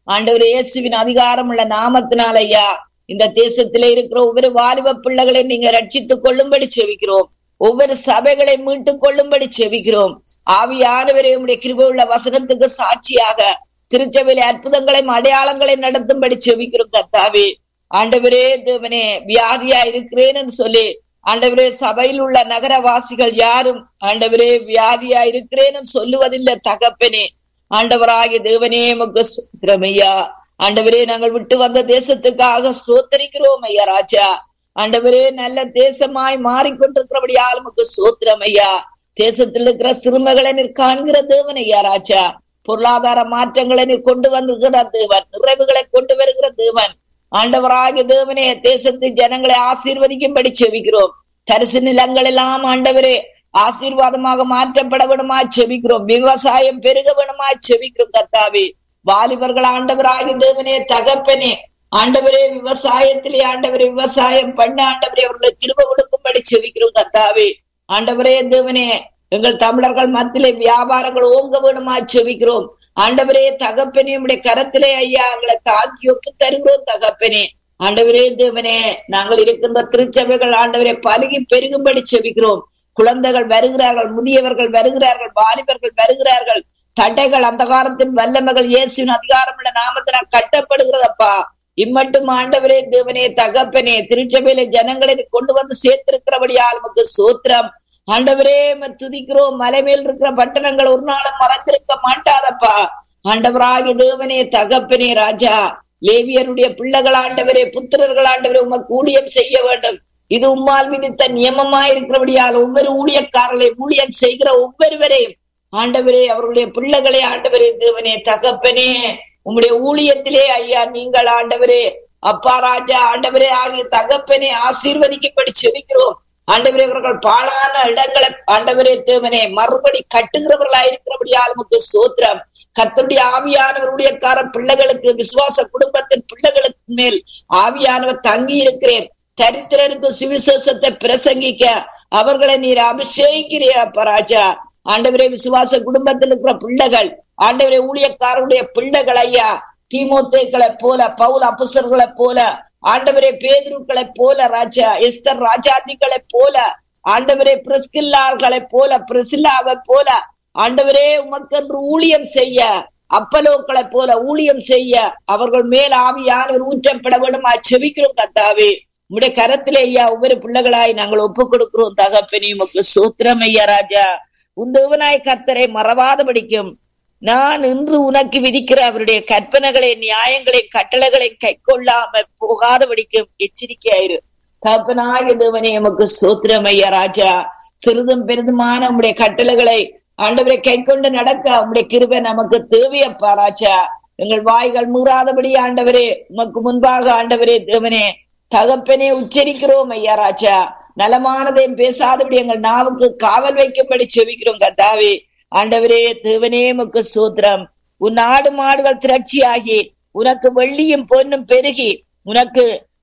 ஆண்டவர் இயேசுவின் அதிகாரம் உள்ள நாமத்தினால் ஐயா இந்த தேசத்திலே இருக்கிற ஒவ்வொரு வாலிப பிள்ளைகளை நீங்க ரட்சித்துக் கொள்ளும்படி செவிக்கிறோம் ஒவ்வொரு சபைகளை மீட்டுக் கொள்ளும்படி செவிக்கிறோம் ஆவியானவரே உடைய கிருபை உள்ள வசனத்துக்கு சாட்சியாக திருச்சபையில அற்புதங்களையும் அடையாளங்களையும் நடத்தும்படி செவிக்கிறோம் கத்தாவே ஆண்டவரே தேவனே வியாதியா இருக்கிறேன்னு சொல்லி ஆண்டவரே சபையில் உள்ள நகரவாசிகள் யாரும் ஆண்டவரே வியாதியா இருக்கிறேன்னு சொல்லுவதில்லை தகப்பனே ஆண்டவராகிய தேவனே முக சுத்திரமையா ஆண்டவரே நாங்கள் விட்டு வந்த தேசத்துக்காக சோத்தரிக்கிறோம் ஐயா ராஜா ஆண்டவரே நல்ல தேசமாய் மாறிக்கொண்டிருக்கிறபடியால் நமக்கு சோத்திரம் ஐயா தேசத்தில் இருக்கிற சிறுமைகளை நீர் காண்கிற தேவன் ஐயா ராஜா பொருளாதார மாற்றங்களை நீர் கொண்டு வந்திருக்கிற தேவன் நிறைவுகளை கொண்டு வருகிற தேவன் ஆண்டவராகிய தேவனே தேசத்து ஜனங்களை ஆசீர்வதிக்கும்படி செவிக்கிறோம் தரிசு நிலங்கள் எல்லாம் ஆண்டவரே ஆசீர்வாதமாக மாற்றப்பட வேணுமா செவிக்கிறோம் விவசாயம் பெருக வேணுமா செவிக்கிறோம் கத்தாவே வாலிபர்கள் ஆண்டவராகிய தேவனே தகப்பனே ஆண்டவரே விவசாயத்திலே ஆண்டவரே விவசாயம் பண்ண ஆண்டவரே அவர்களை திரும்ப கொடுக்கும்படி செவிக்கிறோம் கத்தாவே ஆண்டவரே தேவனே எங்கள் தமிழர்கள் மத்தியிலே வியாபாரங்கள் ஓங்க வேணுமா செவிக்கிறோம் ஆண்டவரே தகப்பனே உடைய கரத்திலே ஐயா எங்களை தாழ்த்தி ஒப்பு தருகிறோம் தகப்பனே ஆண்டவரே தேவனே நாங்கள் இருக்கின்ற திருச்சபைகள் ஆண்டவரை பருகி பெருகும்படி செவிக்கிறோம் குழந்தைகள் வருகிறார்கள் முதியவர்கள் வருகிறார்கள் வாலிபர்கள் வருகிறார்கள் தடைகள் அந்த காலத்தின் வல்லமைகள் இயேசுவின் அதிகாரம் உள்ள நாமத்தினால் கட்டப்படுகிறதப்பா இம்மட்டும் ஆண்டவரே தேவனே தகப்பனே திருச்சபையில ஜனங்களை கொண்டு வந்து சேர்த்திருக்கிறபடியால் நமக்கு சோத்திரம் ஆண்டவரே துதிக்கிறோம் மலை மேல் இருக்கிற பட்டணங்கள் ஒரு நாளும் மறந்திருக்க மாட்டாதப்பா ஆண்டவராகிய தேவனே தகப்பனே ராஜா லேவியருடைய பிள்ளைகள் ஆண்டவரே புத்திரர்கள் ஆண்டவரே உமக்கு ஊழியம் செய்ய வேண்டும் இது உம்மால் விதித்த நியமமா இருக்கிறபடியால் ஒவ்வொரு ஊழியக்காரர்களை ஊழியம் செய்கிற ஒவ்வொருவரையும் ஆண்டவரே அவர்களுடைய பிள்ளைகளை ஆண்டவரே தேவனே தகப்பனே உம்முடைய ஊழியத்திலே ஐயா நீங்கள் ஆண்டவரே அப்பா ராஜா ஆண்டவரே ஆகிய தகப்பனே ஆசீர்வதிக்கப்படி செவிக்கிறோம் ஆண்டவரே அவர்கள் பாழான இடங்களை ஆண்டவரே தேவனே மறுபடி கட்டுகிறவர்களா இருக்கிறபடியால் நமக்கு சோத்திரம் கத்தருடைய ஆவியானவருடைய கார பிள்ளைகளுக்கு விசுவாச குடும்பத்தின் பிள்ளைகளுக்கு மேல் ஆவியானவர் தங்கி இருக்கிறேன் தரித்திரருக்கு சுவிசேஷத்தை பிரசங்கிக்க அவர்களை நீர் அபிஷேகிறியா ராஜா ஆண்டவரே விசுவாச குடும்பத்தில் இருக்கிற பிள்ளைகள் ஆண்டவரே ஊழியக்காரருடைய பிள்ளைகள் ஐயா தீமோத்தேக்களை போல பவுல் அப்புசர்களை போல ஆண்டவரே பேதுருக்களை போல ராஜா எஸ்தர் ராஜாதிகளை போல ஆண்டவரே பிரிஸ்கில்லாள்களை போல பிரிசில்லாவை போல ஆண்டவரே உமக்கென்று ஊழியம் செய்ய அப்பலோக்களை போல ஊழியம் செய்ய அவர்கள் மேல் ஆவியானவர் ஊற்றப்பட வேண்டுமா செவிக்கிறோம் கத்தாவே உடைய கரத்திலே ஐயா ஒவ்வொரு பிள்ளைகளாய் நாங்கள் ஒப்பு கொடுக்கிறோம் தகப்பனே உமக்கு சூத்திரம் ஐயா ராஜா உந்தவனாய் கர்த்தரை மறவாத படிக்கும் நான் இன்று உனக்கு விதிக்கிற அவருடைய கற்பனைகளை நியாயங்களை கட்டளைகளை கை கொள்ளாம போகாத படிக்கும் எச்சரிக்கையாயிரு தகப்பனாகிய தேவனே எமக்கு சோத்திரம் ஐயா ராஜா சிறிதும் பெரிதுமான உங்களுடைய கட்டளைகளை ஆண்டவரை கை கொண்டு நடக்க உங்களுடைய கிருபை நமக்கு தேவையப்பா ராஜா எங்கள் வாய்கள் மீறாதபடி ஆண்டவரே உமக்கு முன்பாக ஆண்டவரே தேவனே தகப்பனே உச்சரிக்கிறோம் ஐயா ராஜா நலமானதையும் பேசாதபடி எங்கள் நாவுக்கு காவல் வைக்கும்படி செவிக்கிறோம் கத்தாவே ஆண்டவரே தேவனே முக்கு சூத்திரம் உன் ஆடு மாடுகள் திரட்சியாகி உனக்கு வெள்ளியும் பொன்னும் பெருகி உனக்கு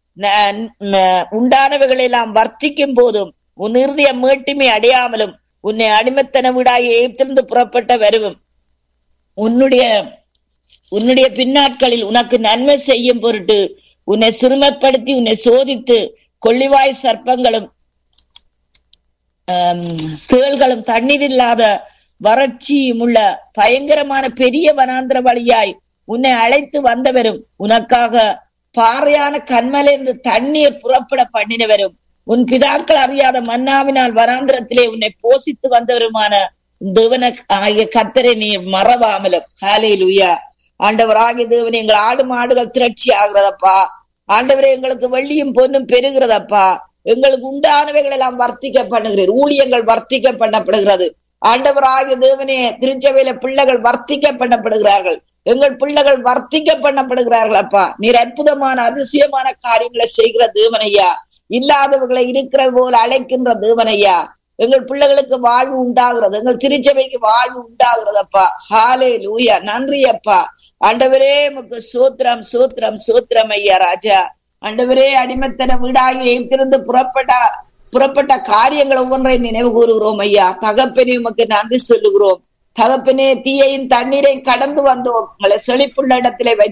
உண்டானவைகள் எல்லாம் வர்த்திக்கும் போதும் உன் இறுதிய மீட்டுமே அடையாமலும் உன்னை அடிமைத்தன வீடாகி எகிப்திலிருந்து புறப்பட்ட வருவும் உன்னுடைய உன்னுடைய பின்னாட்களில் உனக்கு நன்மை செய்யும் பொருட்டு உன்னை சிறுமைப்படுத்தி உன்னை சோதித்து கொள்ளிவாய் சர்ப்பங்களும் தேள்களும் தண்ணீர் இல்லாத வறட்சியும் உள்ள பயங்கரமான பெரிய வனாந்திர வழியாய் உன்னை அழைத்து வந்தவரும் உனக்காக பாறையான கண்மலிருந்து தண்ணீர் புறப்பட பண்ணினவரும் உன் பிதாக்கள் அறியாத மன்னாவினால் வனாந்திரத்திலே உன்னை போசித்து வந்தவருமான தேவன ஆகிய கத்தரை நீ மறவாமலும் ஹாலே லுயா ஆண்டவர் ஆகிய தேவன் எங்கள் ஆடு மாடுகள் திரட்சி ஆகிறதப்பா ஆண்டவரே எங்களுக்கு வெள்ளியும் பொன்னும் பெருகிறதப்பா எங்களுக்கு உண்டானவைகள் எல்லாம் வர்த்திக்க பண்ணுகிறீர் ஊழியங்கள் வர்த்திக்க பண்ணப்படுகிறது ஆண்டவர் ஆகிய தேவனே திருச்சபையில பிள்ளைகள் வர்த்திக்க பண்ணப்படுகிறார்கள் எங்கள் பிள்ளைகள் வர்த்திக்க பண்ணப்படுகிறார்கள் அப்பா நீர் அற்புதமான அதிசயமான காரியங்களை செய்கிற தேவனையா இல்லாதவர்களை இருக்கிற போல அழைக்கின்ற தேவனையா எங்கள் பிள்ளைகளுக்கு வாழ்வு உண்டாகிறது எங்கள் திருச்சபைக்கு வாழ்வு உண்டாகிறது அப்பா ஹாலே லூயா நன்றி அப்பா ஆண்டவரே முக்கு சூத்திரம் சூத்திரம் சூத்திரம் ஐயா ராஜா ஆண்டவரே அடிமத்தன வீடாகி எய்திருந்து புறப்பட்ட புறப்பட்ட காரியங்கள் ஒவ்வொன்றை நினைவு கூறுகிறோம் ஐயா தகப்பனே உமக்கு நன்றி சொல்லுகிறோம் தகப்பனே தீயையும் தண்ணீரையும் கடந்து வந்தோம் உங்களை செழிப்புள்ள இடத்திலே